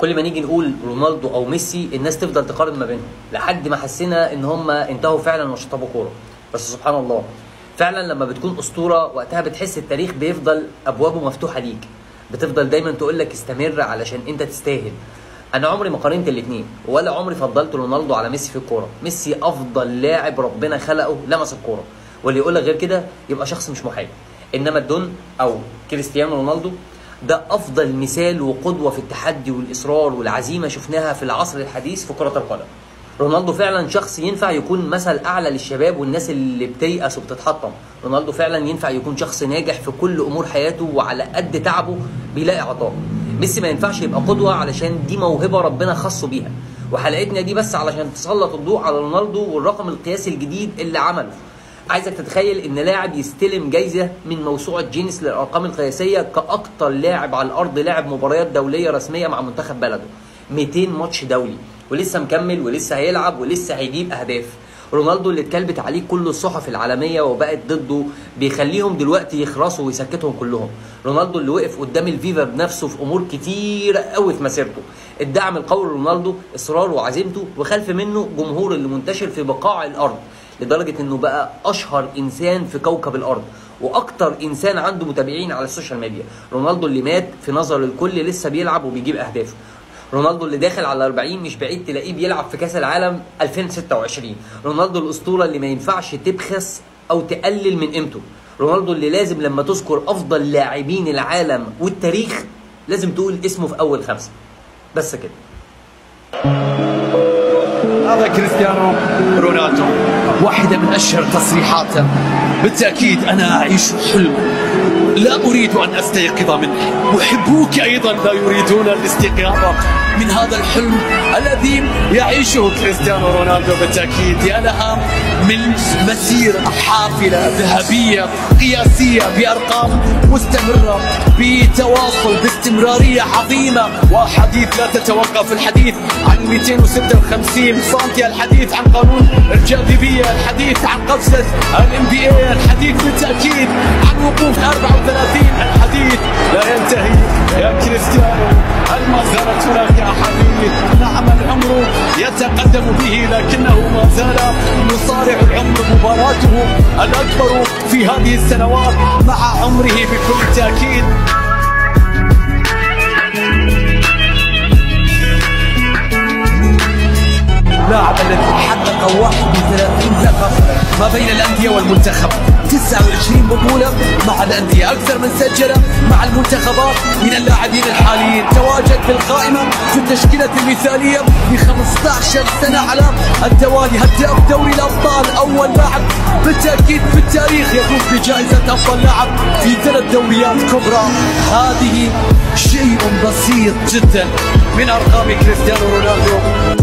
كل ما نيجي نقول رونالدو او ميسي الناس تفضل تقارن ما بينهم لحد ما حسينا ان هم انتهوا فعلا وشطبوا كوره بس سبحان الله فعلا لما بتكون اسطوره وقتها بتحس التاريخ بيفضل ابوابه مفتوحه ليك بتفضل دايما تقول لك استمر علشان انت تستاهل انا عمري ما قارنت الاثنين ولا عمري فضلت رونالدو على ميسي في الكوره ميسي افضل لاعب ربنا خلقه لمس الكوره واللي يقول لك غير كده يبقى شخص مش محايد انما الدون او كريستيانو رونالدو ده افضل مثال وقدوه في التحدي والاصرار والعزيمه شفناها في العصر الحديث في كره القدم رونالدو فعلا شخص ينفع يكون مثل اعلى للشباب والناس اللي بتيأس وبتتحطم رونالدو فعلا ينفع يكون شخص ناجح في كل امور حياته وعلى قد تعبه بيلاقي عطاء ميسي ما ينفعش يبقى قدوه علشان دي موهبه ربنا خصه بيها وحلقتنا دي بس علشان تسلط الضوء على رونالدو والرقم القياسي الجديد اللي عمله عايزك تتخيل ان لاعب يستلم جايزه من موسوعه جينيس للارقام القياسيه كاكتر لاعب على الارض لاعب مباريات دوليه رسميه مع منتخب بلده 200 ماتش دولي ولسه مكمل ولسه هيلعب ولسه هيجيب اهداف رونالدو اللي اتكلبت عليه كل الصحف العالميه وبقت ضده بيخليهم دلوقتي يخرسوا ويسكتهم كلهم رونالدو اللي وقف قدام الفيفا بنفسه في امور كتير قوي في مسيرته الدعم القوي لرونالدو اصراره وعزيمته وخلف منه جمهور اللي منتشر في بقاع الارض لدرجه انه بقى اشهر انسان في كوكب الارض واكتر انسان عنده متابعين على السوشيال ميديا رونالدو اللي مات في نظر الكل لسه بيلعب وبيجيب اهداف رونالدو اللي داخل على 40 مش بعيد تلاقيه بيلعب في كاس العالم 2026 رونالدو الاسطوره اللي ما ينفعش تبخس او تقلل من قيمته رونالدو اللي لازم لما تذكر افضل لاعبين العالم والتاريخ لازم تقول اسمه في اول خمسه بس كده هذا كريستيانو رونالدو واحدة من أشهر تصريحاته بالتأكيد أنا أعيش حلم لا أريد أن أستيقظ منه محبوك أيضا لا يريدون الاستيقاظ من هذا الحلم الذي يعيشه كريستيانو رونالدو بالتأكيد يا لها من مسيرة حافلة ذهبية قياسية بأرقام مستمرة بتواصل باستمرارية عظيمة وحديث لا تتوقف الحديث عن 256 سنتي الحديث عن قانون الجاذبية الحديث عن قفزة الام بي اي الحديث بالتأكيد عن وقوف 34 الحديث لا ينتهي يا كريستيانو هل ما زالت هناك أحاديث نعم العمر يتقدم به لكنه ما زال يصارع العمر مباراته الأكبر في هذه السنوات مع عمره بكل تأكيد اللاعب الذي حقق 31 لقب ما بين الأندية والمنتخب 29 بطولة مع الأندية أكثر من سجل مع المنتخبات من اللاعبين الحاليين تواجد في القائمة في التشكيلة المثالية ب 15 سنة على التوالي هداف دوري الأبطال أول لاعب بالتأكيد في التاريخ يفوز بجائزة أفضل لاعب في ثلاث دوريات كبرى هذه شيء بسيط جدا من أرقام كريستيانو رونالدو